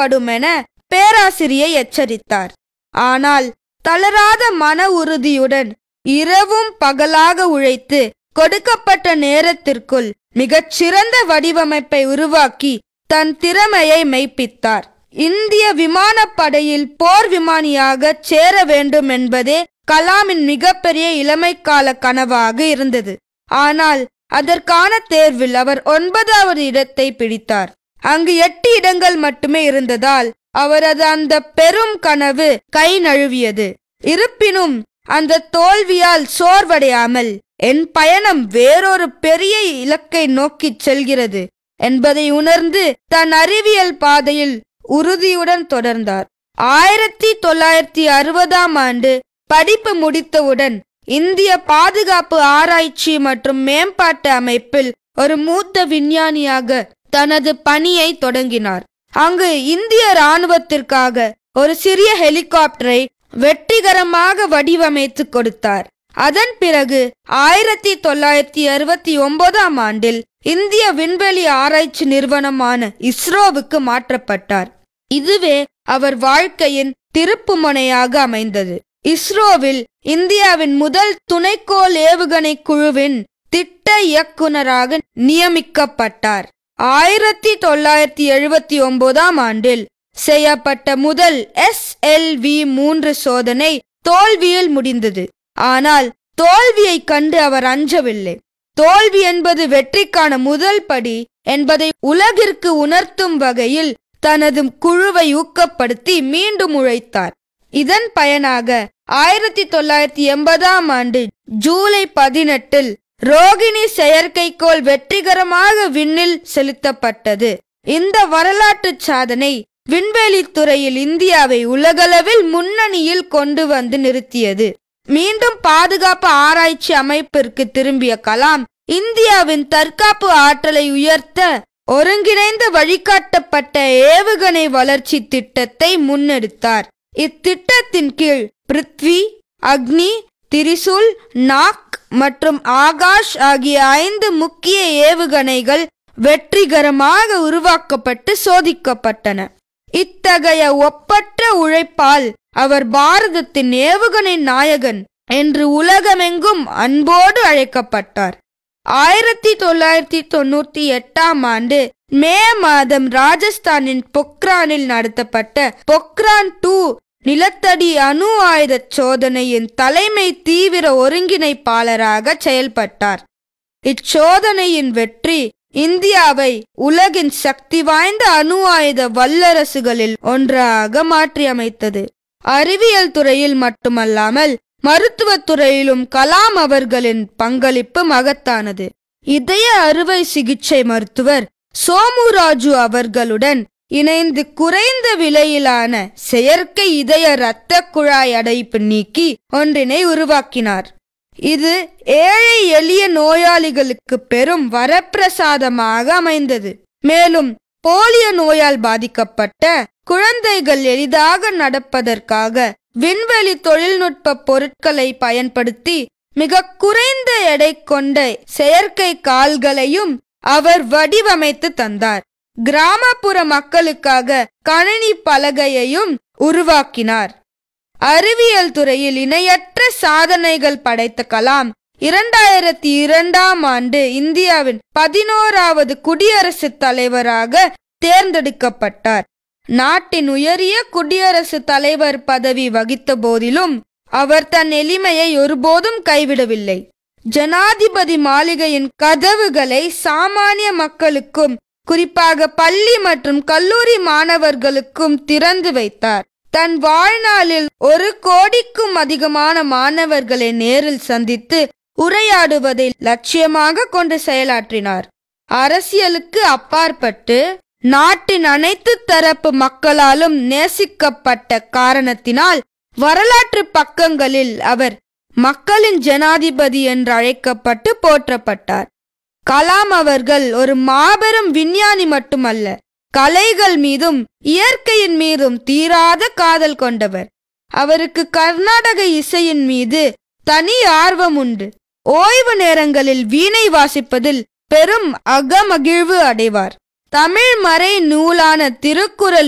செய்யப்படுமென பேராசிரியை எச்சரித்தார் ஆனால் தளராத மன உறுதியுடன் இரவும் பகலாக உழைத்து கொடுக்கப்பட்ட நேரத்திற்குள் மிகச் சிறந்த வடிவமைப்பை உருவாக்கி தன் திறமையை மெய்ப்பித்தார் இந்திய விமானப்படையில் போர் விமானியாக சேர வேண்டும் என்பதே கலாமின் மிகப்பெரிய இளமைக்கால கனவாக இருந்தது ஆனால் அதற்கான தேர்வில் அவர் ஒன்பதாவது இடத்தை பிடித்தார் அங்கு எட்டு இடங்கள் மட்டுமே இருந்ததால் அவரது அந்த பெரும் கனவு கை நழுவியது இருப்பினும் அந்த தோல்வியால் சோர்வடையாமல் என் பயணம் வேறொரு பெரிய இலக்கை நோக்கிச் செல்கிறது என்பதை உணர்ந்து தன் அறிவியல் பாதையில் உறுதியுடன் தொடர்ந்தார் ஆயிரத்தி தொள்ளாயிரத்தி அறுபதாம் ஆண்டு படிப்பு முடித்தவுடன் இந்திய பாதுகாப்பு ஆராய்ச்சி மற்றும் மேம்பாட்டு அமைப்பில் ஒரு மூத்த விஞ்ஞானியாக தனது பணியை தொடங்கினார் அங்கு இந்திய இராணுவத்திற்காக ஒரு சிறிய ஹெலிகாப்டரை வெற்றிகரமாக வடிவமைத்து கொடுத்தார் அதன் பிறகு ஆயிரத்தி தொள்ளாயிரத்தி அறுபத்தி ஒன்பதாம் ஆண்டில் இந்திய விண்வெளி ஆராய்ச்சி நிறுவனமான இஸ்ரோவுக்கு மாற்றப்பட்டார் இதுவே அவர் வாழ்க்கையின் திருப்புமுனையாக அமைந்தது இஸ்ரோவில் இந்தியாவின் முதல் துணைக்கோள் ஏவுகணை குழுவின் திட்ட இயக்குனராக நியமிக்கப்பட்டார் ஆயிரத்தி தொள்ளாயிரத்தி எழுபத்தி ஒன்பதாம் ஆண்டில் செய்யப்பட்ட முதல் எஸ் எல் வி மூன்று சோதனை தோல்வியில் முடிந்தது ஆனால் தோல்வியை கண்டு அவர் அஞ்சவில்லை தோல்வி என்பது வெற்றிக்கான முதல் படி என்பதை உலகிற்கு உணர்த்தும் வகையில் தனது குழுவை ஊக்கப்படுத்தி மீண்டும் உழைத்தார் இதன் பயனாக ஆயிரத்தி தொள்ளாயிரத்தி எண்பதாம் ஆண்டு ஜூலை பதினெட்டில் ரோகிணி செயற்கைக்கோள் வெற்றிகரமாக விண்ணில் செலுத்தப்பட்டது இந்த வரலாற்று சாதனை விண்வெளி துறையில் இந்தியாவை உலகளவில் முன்னணியில் கொண்டு வந்து நிறுத்தியது மீண்டும் பாதுகாப்பு ஆராய்ச்சி அமைப்பிற்கு திரும்பிய கலாம் இந்தியாவின் தற்காப்பு ஆற்றலை உயர்த்த ஒருங்கிணைந்த வழிகாட்டப்பட்ட ஏவுகணை வளர்ச்சி திட்டத்தை முன்னெடுத்தார் இத்திட்டத்தின் கீழ் பிருத்வி அக்னி திரிசூல் நாக் மற்றும் ஆகாஷ் ஆகிய ஐந்து முக்கிய ஏவுகணைகள் வெற்றிகரமாக உருவாக்கப்பட்டு சோதிக்கப்பட்டன இத்தகைய ஒப்பற்ற உழைப்பால் அவர் பாரதத்தின் ஏவுகணை நாயகன் என்று உலகமெங்கும் அன்போடு அழைக்கப்பட்டார் ஆயிரத்தி தொள்ளாயிரத்தி தொண்ணூத்தி எட்டாம் ஆண்டு மே மாதம் ராஜஸ்தானின் பொக்ரானில் நடத்தப்பட்ட பொக்ரான் டூ நிலத்தடி அணு ஆயுத சோதனையின் தலைமை தீவிர ஒருங்கிணைப்பாளராக செயல்பட்டார் இச்சோதனையின் வெற்றி இந்தியாவை உலகின் சக்தி வாய்ந்த அணு ஆயுத வல்லரசுகளில் ஒன்றாக மாற்றியமைத்தது அறிவியல் துறையில் மட்டுமல்லாமல் மருத்துவத் துறையிலும் கலாம் அவர்களின் பங்களிப்பு மகத்தானது இதய அறுவை சிகிச்சை மருத்துவர் சோமுராஜு அவர்களுடன் இணைந்து குறைந்த விலையிலான செயற்கை இதய இரத்த குழாய் அடைப்பு நீக்கி ஒன்றினை உருவாக்கினார் இது ஏழை எளிய நோயாளிகளுக்கு பெரும் வரப்பிரசாதமாக அமைந்தது மேலும் போலியோ நோயால் பாதிக்கப்பட்ட குழந்தைகள் எளிதாக நடப்பதற்காக விண்வெளி தொழில்நுட்ப பொருட்களை பயன்படுத்தி மிக குறைந்த எடை கொண்ட செயற்கை கால்களையும் அவர் வடிவமைத்து தந்தார் கிராமப்புற மக்களுக்காக கணினி பலகையையும் உருவாக்கினார் அறிவியல் துறையில் இணையற்ற சாதனைகள் படைத்த கலாம் இரண்டாயிரத்தி இரண்டாம் ஆண்டு இந்தியாவின் பதினோராவது குடியரசுத் தலைவராக தேர்ந்தெடுக்கப்பட்டார் நாட்டின் உயரிய குடியரசுத் தலைவர் பதவி வகித்த போதிலும் அவர் தன் எளிமையை ஒருபோதும் கைவிடவில்லை ஜனாதிபதி மாளிகையின் கதவுகளை சாமானிய மக்களுக்கும் குறிப்பாக பள்ளி மற்றும் கல்லூரி மாணவர்களுக்கும் திறந்து வைத்தார் தன் வாழ்நாளில் ஒரு கோடிக்கும் அதிகமான மாணவர்களை நேரில் சந்தித்து உரையாடுவதை லட்சியமாக கொண்டு செயலாற்றினார் அரசியலுக்கு அப்பாற்பட்டு நாட்டின் அனைத்து தரப்பு மக்களாலும் நேசிக்கப்பட்ட காரணத்தினால் வரலாற்று பக்கங்களில் அவர் மக்களின் ஜனாதிபதி என்று அழைக்கப்பட்டு போற்றப்பட்டார் கலாம் அவர்கள் ஒரு மாபெரும் விஞ்ஞானி மட்டுமல்ல கலைகள் மீதும் இயற்கையின் மீதும் தீராத காதல் கொண்டவர் அவருக்கு கர்நாடக இசையின் மீது தனி ஆர்வம் உண்டு ஓய்வு நேரங்களில் வீணை வாசிப்பதில் பெரும் அகமகிழ்வு அடைவார் தமிழ் மறை நூலான திருக்குறள்